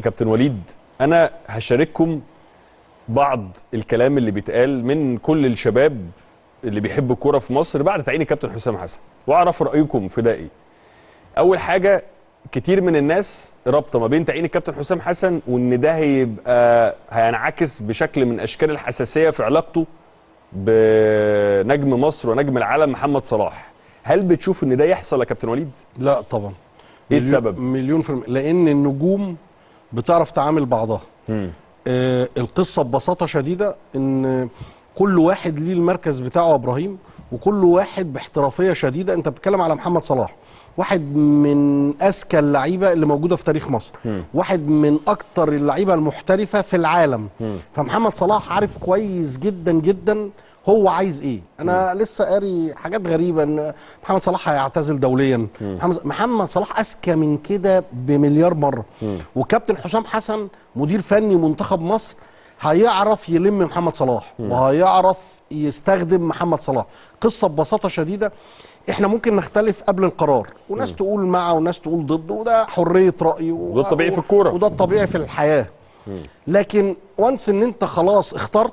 كابتن وليد انا هشارككم بعض الكلام اللي بيتقال من كل الشباب اللي بيحبوا الكوره في مصر بعد تعيين الكابتن حسام حسن واعرف رايكم في ده ايه اول حاجه كتير من الناس رابطه ما بين تعيين الكابتن حسام حسن وان ده هيبقى هينعكس بشكل من اشكال الحساسيه في علاقته بنجم مصر ونجم العالم محمد صلاح هل بتشوف ان ده يحصل يا كابتن وليد لا طبعا ايه مليون- السبب مليون في المية لان النجوم بتعرف تعامل بعضها مم. آه القصه ببساطه شديده ان كل واحد ليه المركز بتاعه يا ابراهيم وكل واحد باحترافيه شديده انت بتتكلم على محمد صلاح واحد من اذكى اللعيبه اللي موجوده في تاريخ مصر واحد من اكتر اللعيبه المحترفه في العالم فمحمد صلاح عارف كويس جدا جدا هو عايز ايه انا لسه قاري حاجات غريبه ان محمد صلاح هيعتزل دوليا محمد, محمد صلاح اذكى من كده بمليار مره وكابتن حسام حسن مدير فني منتخب مصر هيعرف يلم محمد صلاح وهيعرف يستخدم محمد صلاح قصه ببساطه شديده احنا ممكن نختلف قبل القرار وناس تقول مع وناس تقول ضد وده حريه راي و- وده الطبيعي في الكورة. وده الطبيعي في الحياه لكن وانس ان انت خلاص اخترت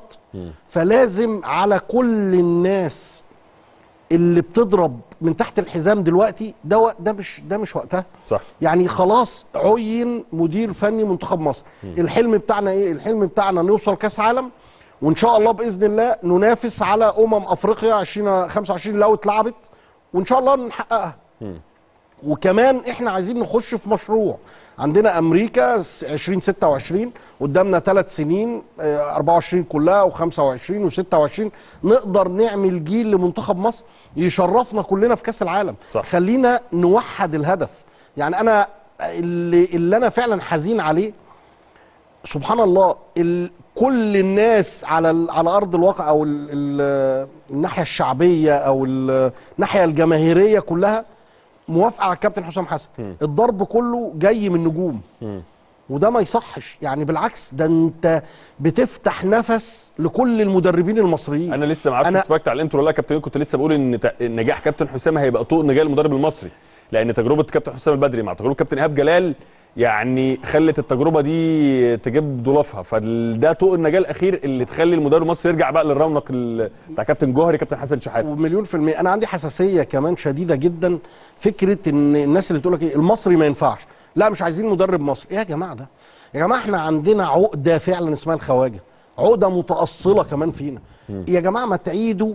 فلازم على كل الناس اللي بتضرب من تحت الحزام دلوقتي ده و- ده مش ده مش وقتها صح يعني خلاص عين مدير فني منتخب مصر الحلم بتاعنا ايه الحلم بتاعنا نوصل كاس عالم وان شاء الله باذن الله ننافس على امم افريقيا 2025 لو اتلعبت وان شاء الله نحققها وكمان احنا عايزين نخش في مشروع عندنا امريكا س- 2026 قدامنا ثلاث سنين آه، 24 كلها و25 و26 نقدر نعمل جيل لمنتخب مصر يشرفنا كلنا في كاس العالم صح. خلينا نوحد الهدف يعني انا اللي, اللي انا فعلا حزين عليه سبحان الله ال... كل الناس على ال... على ارض الواقع او ال... ال... الناحيه الشعبيه او ال... الناحيه الجماهيريه كلها موافقه على الكابتن حسام حسن الضرب كله جاي من نجوم وده ما يصحش يعني بالعكس ده انت بتفتح نفس لكل المدربين المصريين انا لسه ما اعرفش أنا- اتفرجت على الانترو ولا لا يا كابتن كنت لسه بقول ان تع- نجاح كابتن حسام هيبقى طوق نجاح المدرب المصري لان تجربه كابتن حسام البدري مع تجربه كابتن ايهاب جلال يعني خلت التجربه دي تجيب ضلافها فده طوق النجاه الاخير اللي تخلي المدرب المصري يرجع بقى للرونق ال- بتاع كابتن جوهري كابتن حسن شحاته ومليون في المية أنا عندي حساسية كمان شديدة جدا فكرة إن الناس اللي تقول لك إيه المصري ما ينفعش لا مش عايزين مدرب مصري إيه يا جماعة ده يا جماعة إحنا عندنا عقدة فعلا اسمها الخواجة عقدة متأصلة كمان فينا يا جماعة ما تعيدوا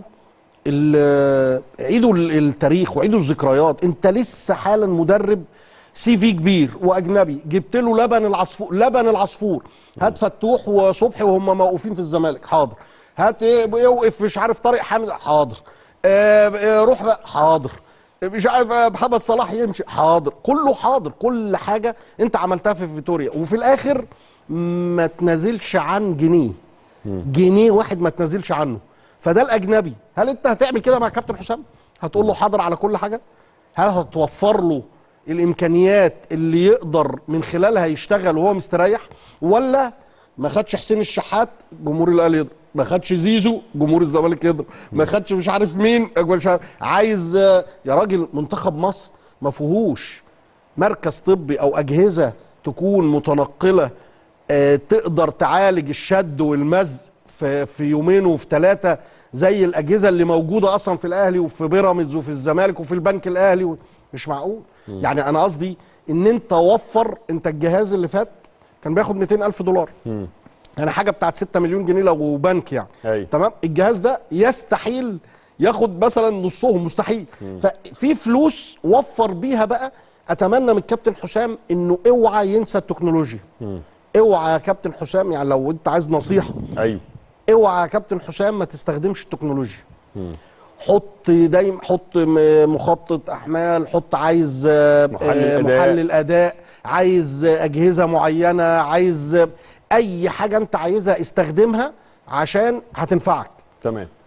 ال- عيدوا ال- التاريخ وعيدوا الذكريات انت لسه حالا مدرب سي في كبير واجنبي جبت له لبن العصفور لبن العصفور هات فتوح وصبحي وهم موقوفين في الزمالك حاضر هات ايه يوقف مش عارف طارق حامد حاضر آه آه، روح بقى حاضر مش عارف آه، محمد صلاح يمشي حاضر كله حاضر كل حاجه انت عملتها في فيتوريا وفي الاخر ما تنازلش عن جنيه جنيه واحد ما تنازلش عنه فده الاجنبي هل انت هتعمل كده مع كابتن حسام هتقول له حاضر على كل حاجه هل هتوفر له الامكانيات اللي يقدر من خلالها يشتغل وهو مستريح ولا ما خدش حسين الشحات جمهور الاهلي يضرب ما خدش زيزو جمهور الزمالك يضرب ما خدش مش عارف مين مش عارف عايز آه، يا راجل منتخب مصر ما فيهوش مركز طبي او اجهزه تكون متنقله آه، تقدر تعالج الشد والمز في في يومين وفي ثلاثه زي الاجهزه اللي موجوده اصلا في الاهلي وفي بيراميدز وفي الزمالك وفي البنك الاهلي و... مش معقول يعني انا قصدي ان انت وفر انت الجهاز اللي فات كان بياخد 200 الف دولار يعني حاجه بتاعت 6 مليون جنيه لو بنك يعني أيوة. تمام الجهاز ده يستحيل ياخد مثلا نصهم مستحيل ففي فلوس وفر بيها بقى اتمنى من الكابتن حسام انه اوعى ينسى التكنولوجيا اوعى يا كابتن حسام يعني لو انت عايز نصيحه ايوه اوعى يا كابتن حسام ما تستخدمش التكنولوجيا حط دايما حط م- مخطط احمال حط عايز آه، محلل آه، أداء. محلل اداء عايز آه، اجهزه معينه عايز آه، اي حاجه انت عايزها استخدمها عشان هتنفعك تمام